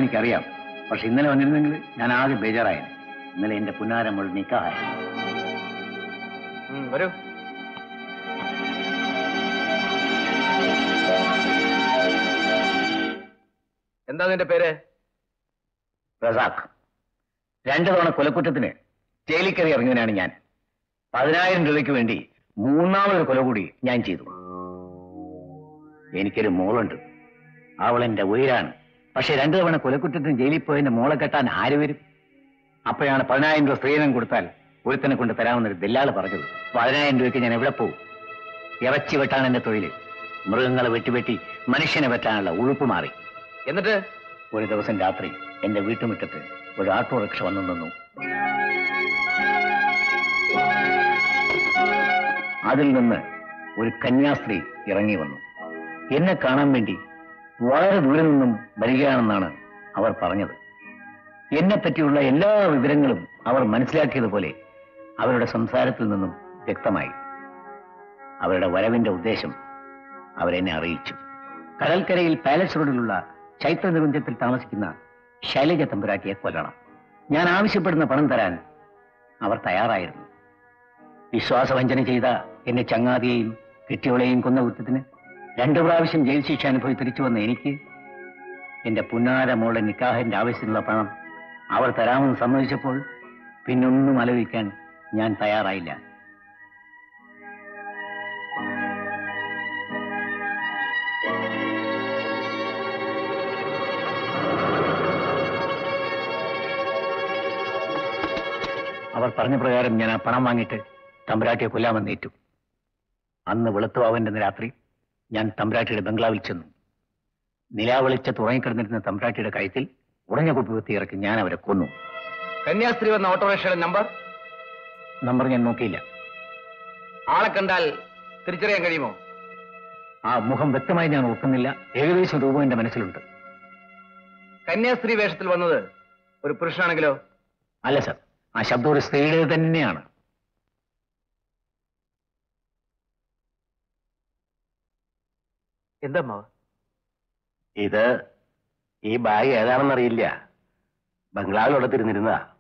എനിക്കറിയാം പക്ഷെ ഇന്നലെ വന്നിരുന്നെങ്കിൽ ഞാൻ ആകെ ബേജാറായത് ഇന്നലെ എന്റെ പുന്നാരം മുഴുവൻ നിക്കായ വരൂ എന്താ നിന്റെ പേര് റസാഖ് രണ്ടു തവണ കൊലക്കുറ്റത്തിന് ജയിലിൽ കയറി ഇറങ്ങിയവനാണ് ഞാൻ പതിനായിരം രൂപയ്ക്ക് വേണ്ടി മൂന്നാമതൊരു കൊല കൂടി ഞാൻ ചെയ്തു എനിക്കൊരു മോളുണ്ട് അവൾ എന്റെ ഉയരാണ് പക്ഷെ രണ്ടു തവണ കൊലക്കുറ്റത്തിന് ജയിലിൽ പോയതിന്റെ മോളെ കെട്ടാൻ ആര് വരും അപ്പോഴാണ് പതിനായിരം രൂപ സ്ത്രീധനം കൊടുത്താൽ ഒരുത്തനെ കൊണ്ട് തരാമെന്നൊരു ദല്ലാള് പറഞ്ഞത് പതിനായിരം രൂപയ്ക്ക് ഞാൻ എവിടെ പോകും ഇറച്ചി വെട്ടാണ് എന്റെ തൊഴിൽ മൃഗങ്ങളെ വെട്ടിവെട്ടി മനുഷ്യനെ വെട്ടാനുള്ള ഉഴുപ്പ് മാറി എന്നിട്ട് ഒരു ദിവസം രാത്രി എന്റെ വീട്ടുമുറ്റത്ത് ഒരു ഓട്ടോറിക്ഷ വന്നു നിന്നു അതിൽ നിന്ന് ഒരു കന്യാസ്ത്രീ ഇറങ്ങി വന്നു എന്നെ കാണാൻ വേണ്ടി വളരെ ദൂരെ നിന്നും വരികയാണെന്നാണ് അവർ പറഞ്ഞത് എന്നെ പറ്റിയുള്ള എല്ലാ വിവരങ്ങളും അവർ മനസ്സിലാക്കിയതുപോലെ അവരുടെ സംസാരത്തിൽ നിന്നും വ്യക്തമായി അവരുടെ വരവിന്റെ ഉദ്ദേശം അവരെന്നെ അറിയിച്ചു കടൽക്കരയിൽ പാലസ് റോഡിലുള്ള ചൈത്ര നികുഞ്ചത്തിൽ താമസിക്കുന്ന ശൈലജ തമ്പുരാട്ടിയെ കൊല്ലണം ഞാൻ ആവശ്യപ്പെടുന്ന പണം തരാൻ അവർ തയ്യാറായിരുന്നു വിശ്വാസവഞ്ചന ചെയ്ത എന്നെ ചങ്ങാതിയെയും കെട്ടിയോളെയും കൊന്ന കുറ്റത്തിന് രണ്ടു പ്രാവശ്യം ജയിൽ ശിക്ഷ അനുഭവി തിരിച്ചു വന്ന എനിക്ക് എന്റെ പുന്നാര മോളുടെ നിക്കാഹിന്റെ ആവശ്യത്തിനുള്ള പണം അവർ തരാമെന്ന് സമ്മതിച്ചപ്പോൾ പിന്നൊന്നും ആലോചിക്കാൻ ഞാൻ തയ്യാറായില്ല അവർ പറഞ്ഞ പ്രകാരം ഞാൻ ആ പണം വാങ്ങിയിട്ട് തമ്പുരാട്ടിയെ കൊല്ലാമെന്ന് ഏറ്റു അന്ന് വെളുത്തുവാവിന്റെ രാത്രി ഞാൻ തമ്പുരാട്ടിയുടെ ബംഗ്ലാവിൽ ചെന്നു നിലാവെളിച്ചത്ത് ഉറങ്ങിക്കിടന്നിരുന്ന തമ്പുരാട്ടിയുടെ കഴുത്തിൽ ഉടഞ്ഞ കുപ്പി കുത്തി ഇറക്കി ഞാൻ അവരെ കൊന്നു കന്യാസ്ത്രീ വന്ന ഓട്ടോറിക്ഷയുടെ നമ്പർ നമ്പർ ഞാൻ നോക്കിയില്ല ആളെ കണ്ടാൽ തിരിച്ചറിയാൻ കഴിയുമോ ആ മുഖം വ്യക്തമായി ഞാൻ ഓർക്കുന്നില്ല ഏകദേശം രൂപം എന്റെ മനസ്സിലുണ്ട് കന്യാസ്ത്രീ വേഷത്തിൽ വന്നത് ഒരു പുരുഷനാണെങ്കിലോ അല്ല സർ ആ ശബ്ദം ഒരു സ്ത്രീയുടെ തന്നെയാണ് എന്താ ഇത് ഈ ബാഗ് ഏതാണെന്നറിയില്ല ബംഗ്ലാവിൽ ഉടത്തിരുന്നിരുന്നതാ